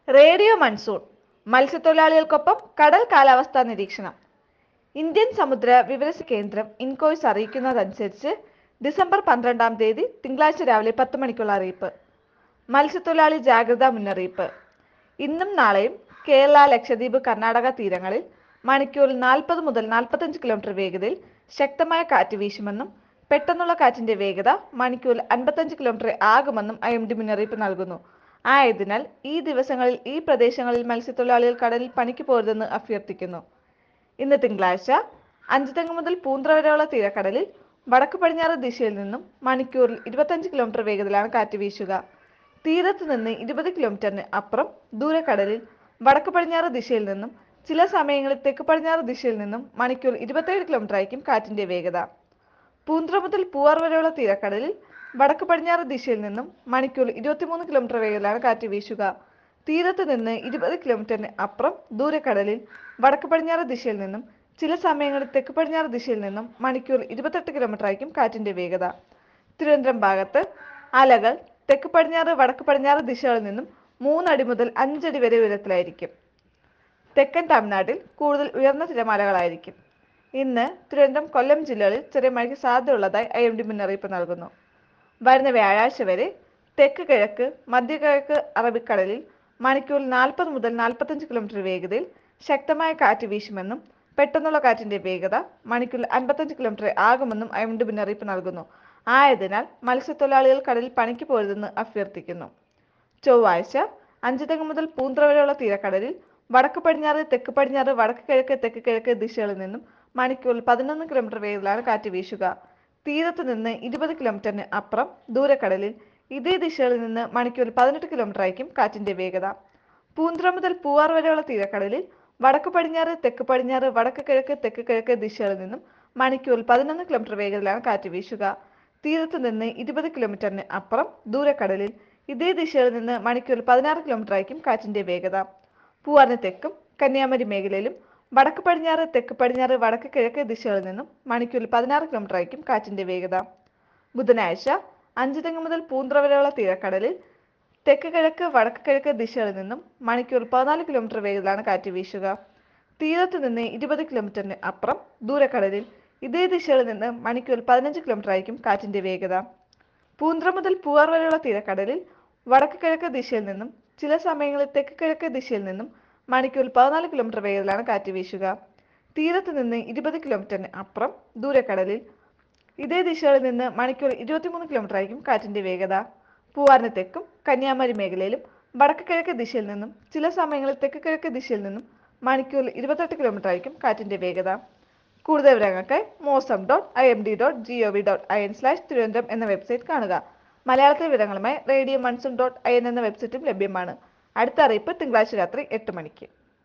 radio monsoon മത്സ്യത്തൊഴിലാളികൾക്കൊപ്പം കടൽ കാലാവസ്ഥാ നിരീക്ഷണം ഇന്ത്യൻ സമുദ്ര വിവര കേന്ദ്രം ഇൻകോയ്സ് അറിയിക്കുന്നതനുസരിച്ച് ഡിസംബർ പന്ത്രണ്ടാം തീയതി തിങ്കളാഴ്ച രാവിലെ പത്ത് മണിക്കുള്ള അറിയിപ്പ് മത്സ്യത്തൊഴിലാളി ജാഗ്രതാ മുന്നറിയിപ്പ് ഇന്നും നാളെയും കേരള ലക്ഷദ്വീപ് കർണാടക തീരങ്ങളിൽ മണിക്കൂറിൽ നാൽപ്പത് മുതൽ നാൽപ്പത്തഞ്ച് കിലോമീറ്റർ വേഗതയിൽ ശക്തമായ കാറ്റ് വീശുമെന്നും പെട്ടെന്നുള്ള കാറ്റിന്റെ വേഗത മണിക്കൂറിൽ അൻപത്തഞ്ച് കിലോമീറ്റർ ആകുമെന്നും ഐ എം ഡി മുന്നറിയിപ്പ് നൽകുന്നു ആയതിനാൽ ഈ ദിവസങ്ങളിൽ ഈ പ്രദേശങ്ങളിൽ മത്സ്യത്തൊഴിലാളികൾ കടലിൽ പണിക്ക് പോരുതെന്ന് അഭ്യർത്ഥിക്കുന്നു ഇന്ന് തിങ്കളാഴ്ച അഞ്ചുതെങ്ങ് മുതൽ പൂന്ത്ര വരെയുള്ള തീരക്കടലിൽ വടക്ക് പടിഞ്ഞാറ് ദിശയിൽ നിന്നും മണിക്കൂറിൽ ഇരുപത്തഞ്ച് കിലോമീറ്റർ വേഗതയിലാണ് കാറ്റ് വീശുക തീരത്ത് നിന്ന് ഇരുപത് കിലോമീറ്ററിന് അപ്പുറം ദൂരക്കടലിൽ വടക്ക് പടിഞ്ഞാറ് ദിശയിൽ നിന്നും ചില സമയങ്ങളിൽ തെക്ക് പടിഞ്ഞാറ് ദിശയിൽ നിന്നും മണിക്കൂർ ഇരുപത്തേഴ് കിലോമീറ്റർ ആയിരിക്കും കാറ്റിന്റെ വേഗത പൂന്ത്ര മുതൽ പൂവാർ വരെയുള്ള തീരക്കടലിൽ വടക്ക് പടിഞ്ഞാറ് ദിശയിൽ നിന്നും മണിക്കൂർ ഇരുപത്തിമൂന്ന് കിലോമീറ്റർ വേഗത്തിലാണ് കാറ്റ് വീശുക തീരത്ത് നിന്ന് ഇരുപത് കിലോമീറ്ററിന് അപ്പുറം ദൂരക്കടലിൽ വടക്ക് പടിഞ്ഞാറ് ദിശയിൽ നിന്നും ചില സമയങ്ങളിൽ തെക്ക് പടിഞ്ഞാറ് ദിശയിൽ നിന്നും മണിക്കൂർ ഇരുപത്തെട്ട് കിലോമീറ്റർ ആയിരിക്കും കാറ്റിന്റെ വേഗത തിരുവനന്തപുരം ഭാഗത്ത് അലകൾ തെക്ക് പടിഞ്ഞാറ് വടക്ക് പടിഞ്ഞാറ് ദിശകളിൽ നിന്നും മൂന്നടി മുതൽ അഞ്ചടി വരെ ഉയരത്തിലായിരിക്കും തെക്കൻ തമിഴ്നാട്ടിൽ കൂടുതൽ ഉയർന്ന തിരമാലകളായിരിക്കും ഇന്ന് തിരുവനന്തപുരം കൊല്ലം ജില്ലകളിൽ ചെറിയ മഴയ്ക്ക് സാധ്യതയുള്ളതായി ഐ എം ഡി മുന്നറിയിപ്പ് നൽകുന്നു വരുന്ന വ്യാഴാഴ്ച വരെ തെക്ക് കിഴക്ക് മധ്യകിഴക്ക് അറബിക്കടലിൽ മണിക്കൂറിൽ നാൽപ്പത് മുതൽ നാൽപ്പത്തഞ്ച് കിലോമീറ്റർ വേഗതയിൽ ശക്തമായ കാറ്റ് വീശുമെന്നും പെട്ടെന്നുള്ള കാറ്റിന്റെ വേഗത മണിക്കൂറിൽ അൻപത്തഞ്ച് കിലോമീറ്റർ ആകുമെന്നും ഐ എം ഡി മുന്നറിയിപ്പ് നൽകുന്നു ആയതിനാൽ മത്സ്യത്തൊഴിലാളികൾ കടലിൽ പണിക്ക് പോരുതെന്ന് അഭ്യർത്ഥിക്കുന്നു ചൊവ്വാഴ്ച അഞ്ചുതെങ്ങ് മുതൽ പൂന്ത്ര വരെയുള്ള തീരക്കടലിൽ വടക്ക് പടിഞ്ഞാറ് തെക്ക് പടിഞ്ഞാറ് വടക്ക് കിഴക്ക് തെക്ക് കിഴക്ക് ദിശകളിൽ നിന്നും മണിക്കൂറിൽ പതിനൊന്ന് കിലോമീറ്റർ വേഗത്തിലാണ് കാറ്റ് വീശുക തീരത്ത് നിന്ന് ഇരുപത് കിലോമീറ്ററിന് അപ്പുറം ദൂരക്കടലിൽ ഇതേ ദിശകളിൽ നിന്ന് മണിക്കൂറിൽ പതിനെട്ട് കിലോമീറ്റർ ആയിരിക്കും കാറ്റിന്റെ വേഗത പൂന്തുറ മുതൽ പൂവാർ വരെയുള്ള തീരക്കടലിൽ വടക്ക് പടിഞ്ഞാറ് തെക്ക് പടിഞ്ഞാറ് വടക്ക് കിഴക്ക് തെക്ക് കിഴക്ക് ദിശകളിൽ നിന്നും മണിക്കൂറിൽ പതിനൊന്ന് കിലോമീറ്റർ വേഗത്തിലാണ് കാറ്റ് വീശുക തീരത്ത് നിന്ന് ഇരുപത് കിലോമീറ്ററിന് അപ്പുറം ദൂരക്കടലിൽ ഇതേ ദിശയിൽ നിന്ന് മണിക്കൂറിൽ പതിനാറ് കിലോമീറ്റർ ആയിരിക്കും കാറ്റിന്റെ വേഗത പൂവാറിന് തെക്കും കന്യാകുമാരി മേഖലയിലും വടക്ക് പടിഞ്ഞാറ് തെക്ക് പടിഞ്ഞാറ് വടക്ക് കിഴക്ക് ദിശകളിൽ നിന്നും മണിക്കൂറിൽ പതിനാറ് കിലോമീറ്റർ ആയിരിക്കും കാറ്റിന്റെ വേഗത ബുധനാഴ്ച അഞ്ചുതെങ്ങ് മുതൽ പൂന്ത്ര വരെയുള്ള തീരക്കടലിൽ തെക്ക് കിഴക്ക് വടക്ക് കിഴക്ക് ദിശകളിൽ നിന്നും മണിക്കൂറിൽ പതിനാല് കിലോമീറ്റർ വേഗത്തിലാണ് കാറ്റ് വീശുക തീരത്ത് നിന്ന് ഇരുപത് കിലോമീറ്ററിന് അപ്പുറം ദൂരക്കടലിൽ ഇതേ ദിശകളിൽ നിന്ന് മണിക്കൂറിൽ പതിനഞ്ച് കിലോമീറ്റർ ആയിരിക്കും കാറ്റിന്റെ വേഗത പൂന്ത്ര മുതൽ പൂവാർ വരെയുള്ള തീരക്കടലിൽ വടക്ക് കിഴക്ക് ദിശയിൽ നിന്നും ചില സമയങ്ങളിൽ തെക്ക് കിഴക്ക് ദിശയിൽ നിന്നും മണിക്കൂറിൽ പതിനാല് കിലോമീറ്റർ വേഗത്തിലാണ് കാറ്റ് വീശുക തീരത്ത് നിന്ന് ഇരുപത് കിലോമീറ്ററിന് അപ്പുറം ദൂരക്കടലിൽ ഇതേ ദിശകളിൽ നിന്ന് മണിക്കൂർ ഇരുപത്തിമൂന്ന് കിലോമീറ്റർ ആയിരിക്കും കാറ്റിന്റെ വേഗത പൂവാറിന് തെക്കും കന്യാകുമാരി മേഖലയിലും വടക്ക് കിഴക്ക് ദിശയിൽ നിന്നും ചില സമയങ്ങളിൽ തെക്ക് കിഴക്ക് ദിശയിൽ നിന്നും മണിക്കൂറിൽ ഇരുപത്തെട്ട് കിലോമീറ്റർ ആയിരിക്കും കാറ്റിന്റെ വേഗത കൂടുതൽ വിവരങ്ങൾക്കായി Mausam dot I M D dot G O V dot I N slash Thiruvananthapuram എന്ന വെബ്സൈറ്റ് കാണുക മലയാളത്തിലെ വിവരങ്ങളുമായി radio monsoon dot I N എന്ന വെബ്സൈറ്റും ലഭ്യമാണ് അടുത്ത അറിയിപ്പ് തിങ്കളാഴ്ച രാത്രി എട്ട് മണിക്ക്